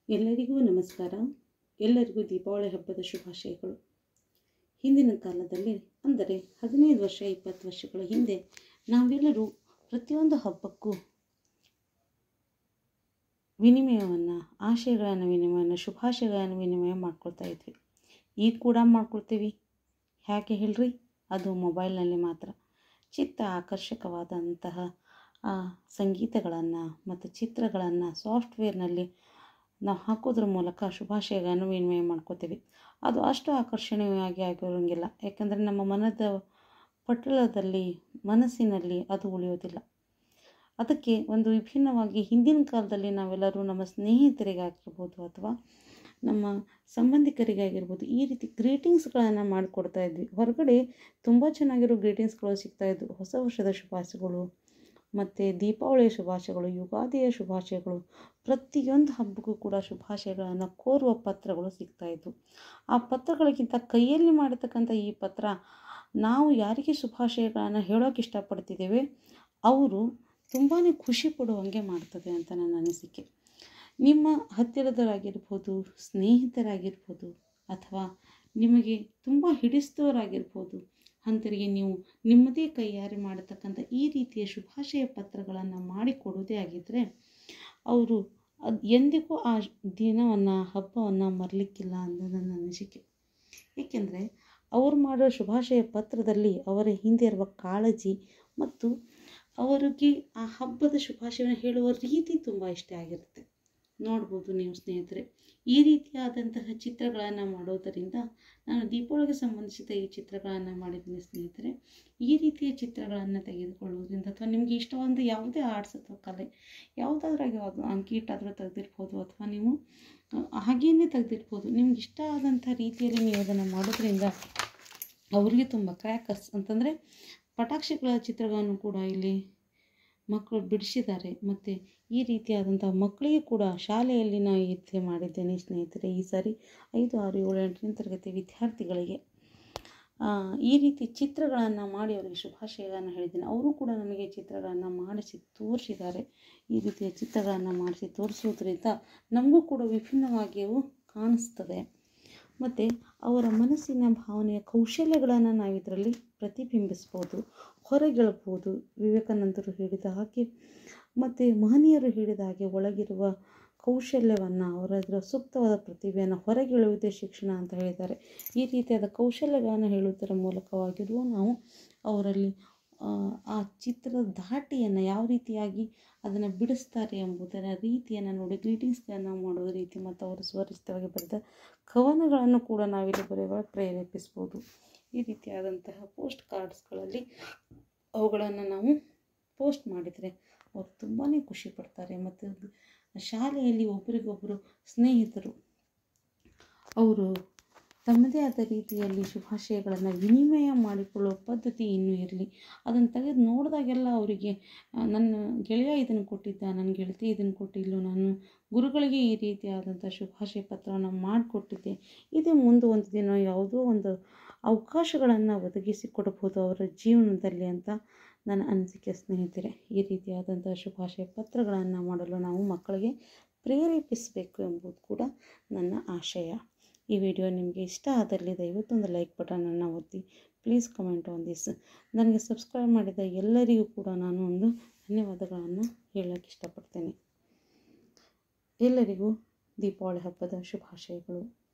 ಎಲ್ಲರಿಗೂ ನಮಸ್ಕಾರ ಎಲ್ಲರಿಗೂ ದೀಪಾವಳಿ ಹಬ್ಬದ ಶುಭಾಶಯಗಳು ಹಿಂದಿನ ಕಾಲದಲ್ಲಿ ಅಂದರೆ ಹದಿನೈದು ವರ್ಷ ಇಪ್ಪತ್ತು ವರ್ಷಗಳ ಹಿಂದೆ ನಾವೆಲ್ಲರೂ ಪ್ರತಿಯೊಂದು ಹಬ್ಬಕ್ಕೂ ವಿನಿಮಯವನ್ನು ಆಶಯಗಳನ್ನು ವಿನಿಮಯವನ್ನು ಶುಭಾಶಯಗಳನ್ನು ವಿನಿಮಯ ಮಾಡ್ಕೊಳ್ತಾ ಇದ್ವಿ ಈಗ ಕೂಡ ಮಾಡ್ಕೊಳ್ತೀವಿ ಯಾಕೆ ಹೇಳ್ರಿ ಅದು ಮೊಬೈಲ್ನಲ್ಲಿ ಮಾತ್ರ ಚಿತ್ತ ಆಕರ್ಷಕವಾದಂತಹ ಆ, ಸಂಗೀತಗಳನ್ನು ಮತ್ತು ಚಿತ್ರಗಳನ್ನು ಸಾಫ್ಟ್ವೇರ್ನಲ್ಲಿ ನಾವು ಹಾಕೋದ್ರ ಮೂಲಕ ಶುಭಾಶಯಗಳನ್ನು ವಿನಿಮಯ ಮಾಡ್ಕೋತೀವಿ ಅದು ಅಷ್ಟು ಆಕರ್ಷಣೀಯವಾಗಿ ಆಗಿರೋಂಗಿಲ್ಲ ಯಾಕಂದರೆ ನಮ್ಮ ಮನದ ಪಟಲದಲ್ಲಿ ಮನಸ್ಸಿನಲ್ಲಿ ಅದು ಉಳಿಯೋದಿಲ್ಲ ಅದಕ್ಕೆ ಒಂದು ವಿಭಿನ್ನವಾಗಿ ಹಿಂದಿನ ಕಾಲದಲ್ಲಿ ನಾವೆಲ್ಲರೂ ನಮ್ಮ ಸ್ನೇಹಿತರಿಗಾಗಿರ್ಬೋದು ಅಥವಾ ನಮ್ಮ ಸಂಬಂಧಿಕರಿಗಾಗಿರ್ಬೋದು ಈ ರೀತಿ ಗ್ರೀಟಿಂಗ್ಸ್ಗಳನ್ನು ಮಾಡಿಕೊಡ್ತಾ ಇದ್ವಿ ಹೊರಗಡೆ ತುಂಬ ಚೆನ್ನಾಗಿರೋ ಗ್ರೀಟಿಂಗ್ಸ್ಗಳು ಸಿಗ್ತಾಯಿದ್ವು ಹೊಸ ವರ್ಷದ ಶುಭಾಶಯಗಳು ಮತ್ತು ದೀಪಾವಳಿಯ ಶುಭಾಶಯಗಳು ಯುಗಾದಿಯ ಶುಭಾಶಯಗಳು ಪ್ರತಿಯೊಂದು ಹಬ್ಬಕ್ಕೂ ಕೂಡ ಶುಭಾಶಯಗಳನ್ನು ಕೋರುವ ಪತ್ರಗಳು ಸಿಗ್ತಾಯಿದ್ವು ಆ ಪತ್ರಗಳಿಗಿಂತ ಕೈಯಲ್ಲಿ ಮಾಡಿರ್ತಕ್ಕಂಥ ಈ ಪತ್ರ ನಾವು ಯಾರಿಗೆ ಶುಭಾಶಯಗಳನ್ನು ಹೇಳೋಕೆ ಇಷ್ಟಪಡ್ತಿದ್ದೇವೆ ಅವರು ತುಂಬಾ ಖುಷಿ ಪಡುವಂಗೆ ಮಾಡ್ತದೆ ಅಂತ ನನ್ನ ಅನಿಸಿಕೆ ನಿಮ್ಮ ಹತ್ತಿರದವರಾಗಿರ್ಬೋದು ಸ್ನೇಹಿತರಾಗಿರ್ಬೋದು ಅಥವಾ ನಿಮಗೆ ತುಂಬ ಹಿಡಿಸಿದವರಾಗಿರ್ಬೋದು ಅಂಥವರಿಗೆ ನೀವು ನಿಮ್ಮದೇ ಕೈಯಾರೆ ಮಾಡತಕ್ಕಂಥ ಈ ರೀತಿಯ ಶುಭಾಶಯ ಪತ್ರಗಳನ್ನು ಮಾಡಿಕೊಡೋದೇ ಆಗಿದ್ದರೆ ಅವರು ಅದು ಎಂದಿಗೂ ಆ ದಿನವನ್ನು ಹಬ್ಬವನ್ನು ಮರಲಿಕ್ಕಿಲ್ಲ ಅನ್ನೋದು ನನ್ನ ಅನಿಸಿಕೆ ಏಕೆಂದರೆ ಅವರು ಮಾಡೋ ಶುಭಾಶಯ ಪತ್ರದಲ್ಲಿ ಅವರ ಹಿಂದೆ ಇರುವ ಕಾಳಜಿ ಮತ್ತು ಅವರಿಗೆ ಆ ಹಬ್ಬದ ಶುಭಾಶಯವನ್ನು ಹೇಳುವ ರೀತಿ ತುಂಬ ಇಷ್ಟ ಆಗಿರುತ್ತೆ ನೋಡ್ಬೋದು ನೀವು ಸ್ನೇಹಿತರೆ ಈ ರೀತಿಯಾದಂತಹ ಚಿತ್ರಗಳನ್ನು ಮಾಡೋದರಿಂದ ನಾನು ದೀಪಾವಳಿಗೆ ಸಂಬಂಧಿಸಿದ ಈ ಚಿತ್ರಗಳನ್ನು ಮಾಡಿದ್ದೀನಿ ಸ್ನೇಹಿತರೆ ಈ ರೀತಿಯ ಚಿತ್ರಗಳನ್ನು ತೆಗೆದುಕೊಳ್ಳೋದ್ರಿಂದ ಅಥವಾ ನಿಮಗೆ ಇಷ್ಟವಾದ ಯಾವುದೇ ಆರ್ಟ್ಸ್ ಅಥವಾ ಕಲೆ ಯಾವುದಾದ್ರೂ ಯಾವುದು ಅಂಕಿಟಾದರೂ ತೆಗೆದಿರ್ಬೋದು ಅಥವಾ ನೀವು ಹಾಗೇನೇ ತೆಗೆದಿರ್ಬೋದು ನಿಮ್ಗೆ ಇಷ್ಟ ಆದಂಥ ರೀತಿಯಲ್ಲಿ ನೀವು ಅದನ್ನು ಮಾಡೋದ್ರಿಂದ ಅವರಿಗೆ ತುಂಬ ಕ್ರ್ಯಾಕರ್ಸ್ ಅಂತಂದರೆ ಪಟಾಕ್ಷಿಗಳ ಚಿತ್ರಗಳನ್ನು ಕೂಡ ಇಲ್ಲಿ ಮಕ್ಕಳು ಬಿಡಿಸಿದ್ದಾರೆ ಮತ್ತು ಈ ರೀತಿಯಾದಂಥ ಮಕ್ಕಳಿಗೆ ಕೂಡ ಶಾಲೆಯಲ್ಲಿ ನಾನು ಈ ರೀತಿ ಮಾಡಿದ್ದೇನೆ ಸ್ನೇಹಿತರೆ ಈ ಸಾರಿ ಐದು ಆರು ಏಳು ಎಂಟನೇ ತರಗತಿ ವಿದ್ಯಾರ್ಥಿಗಳಿಗೆ ಆ, ಈ ರೀತಿ ಚಿತ್ರಗಳನ್ನು ಮಾಡಿ ಅವರಿಗೆ ಶುಭಾಶಯಗಳನ್ನು ಹೇಳಿದ್ದೇನೆ ಅವರು ಕೂಡ ನನಗೆ ಚಿತ್ರಗಳನ್ನು ಮಾಡಿಸಿ ತೋರಿಸಿದ್ದಾರೆ ಈ ರೀತಿಯ ಚಿತ್ರಗಳನ್ನು ಮಾಡಿಸಿ ತೋರಿಸೋದ್ರಿಂದ ನಮಗೂ ಕೂಡ ವಿಭಿನ್ನವಾಗಿ ಅವು ಕಾಣಿಸ್ತದೆ ಮತ್ತು ಅವರ ಮನಸ್ಸಿನ ಭಾವನೆಯ ಕೌಶಲ್ಯಗಳನ್ನು ನಾವು ಇದರಲ್ಲಿ ಪ್ರತಿಬಿಂಬಿಸ್ಬೋದು ಹೊರಗೆಳ್ಬೋದು ವಿವೇಕಾನಂದರು ಹೇಳಿದ ಹಾಗೆ ಮತ್ತು ಮಹನೀಯರು ಹೇಳಿದ ಹಾಗೆ ಒಳಗಿರುವ ಕೌಶಲ್ಯವನ್ನು ಅವರ ಸೂಕ್ತವಾದ ಪ್ರತಿಭೆಯನ್ನು ಹೊರಗೆಳುವುದೇ ಶಿಕ್ಷಣ ಅಂತ ಹೇಳಿದ್ದಾರೆ ಈ ರೀತಿಯಾದ ಕೌಶಲ್ಯಗಳನ್ನು ಹೇಳುವುದರ ಮೂಲಕವಾಗಿರುವ ನಾವು ಅವರಲ್ಲಿ ಆ, ಆ ಚಿತ್ರದ ಧಾಟಿಯನ್ನು ಯಾವ ರೀತಿಯಾಗಿ ಅದನ್ನು ಬಿಡಿಸ್ತಾರೆ ಎಂಬುದರ ರೀತಿಯನ್ನು ನೋಡಿ ಗ್ರೀಟಿಂಗ್ಸ್ಗಳನ್ನು ಮಾಡುವ ರೀತಿ ಮತ್ತು ಅವರು ಸ್ವರಚಿತವಾಗಿ ಬರೆದ ಕವನಗಳನ್ನು ಕೂಡ ನಾವಿಲ್ಲಿ ಬರೆಯುವ ಪ್ರೇರೇಪಿಸ್ಬೋದು ಈ ರೀತಿಯಾದಂತಹ ಪೋಸ್ಟ್ ಕಾರ್ಡ್ಸ್ಗಳಲ್ಲಿ ಅವುಗಳನ್ನು ನಾವು ಪೋಸ್ಟ್ ಮಾಡಿದರೆ ಅವರು ತುಂಬಾ ಖುಷಿ ಪಡ್ತಾರೆ ಮತ್ತು ಶಾಲೆಯಲ್ಲಿ ಒಬ್ಬರಿಗೊಬ್ಬರು ಸ್ನೇಹಿತರು ಅವರು ತಮ್ಮದೇ ಆದ ರೀತಿಯಲ್ಲಿ ಶುಭಾಶಯಗಳನ್ನು ವಿನಿಮಯ ಮಾಡಿಕೊಳ್ಳುವ ಪದ್ಧತಿ ಇನ್ನೂ ಇರಲಿ ಅದನ್ನು ತೆಗೆದು ನೋಡಿದಾಗೆಲ್ಲ ಅವರಿಗೆ ಆ, ನನ್ನ ಗೆಳೆಯ ಇದನ್ನು ಕೊಟ್ಟಿದ್ದ ನನ್ನ ಗೆಳತಿ ಇದನ್ನು ಕೊಟ್ಟಿದ್ಲು ನಾನು ಗುರುಗಳಿಗೆ ಈ ರೀತಿಯಾದಂಥ ಶುಭಾಶಯ ಪತ್ರವನ್ನು ಮಾಡಿಕೊಟ್ಟಿದ್ದೆ ಇದೇ ಮುಂದೆ ಒಂದು ದಿನ ಯಾವುದೋ ಒಂದು ಅವಕಾಶಗಳನ್ನು ಒದಗಿಸಿಕೊಡಬಹುದು ಅವರ ಜೀವನದಲ್ಲಿ ಅಂತ ನನ್ನ ಅನಿಸಿಕೆ ಸ್ನೇಹಿತರೆ ಈ ರೀತಿಯಾದಂಥ ಶುಭಾಶಯ ಪತ್ರಗಳನ್ನು ಮಾಡಲು ನಾವು ಮಕ್ಕಳಿಗೆ ಪ್ರೇರೇಪಿಸಬೇಕು ಎಂಬುದು ಕೂಡ ನನ್ನ ಆಶಯ ಈ ವಿಡಿಯೋ ನಿಮಗೆ ಇಷ್ಟ ಆದಲ್ಲಿ ದಯವಿಟ್ಟು ಒಂದು ಲೈಕ್ ಬಟನನ್ನು ಒತ್ತಿ ಪ್ಲೀಸ್ ಕಮೆಂಟ್ ಆನ್ ದಿಸ್ ನನಗೆ ಸಬ್ಸ್ಕ್ರೈಬ್ ಮಾಡಿದ ಎಲ್ಲರಿಗೂ ಕೂಡ ನಾನು ಒಂದು ಧನ್ಯವಾದಗಳನ್ನು ಹೇಳೋಕ್ಕೆ ಇಷ್ಟಪಡ್ತೇನೆ ಎಲ್ಲರಿಗೂ ದೀಪಾವಳಿ ಹಬ್ಬದ ಶುಭಾಶಯಗಳು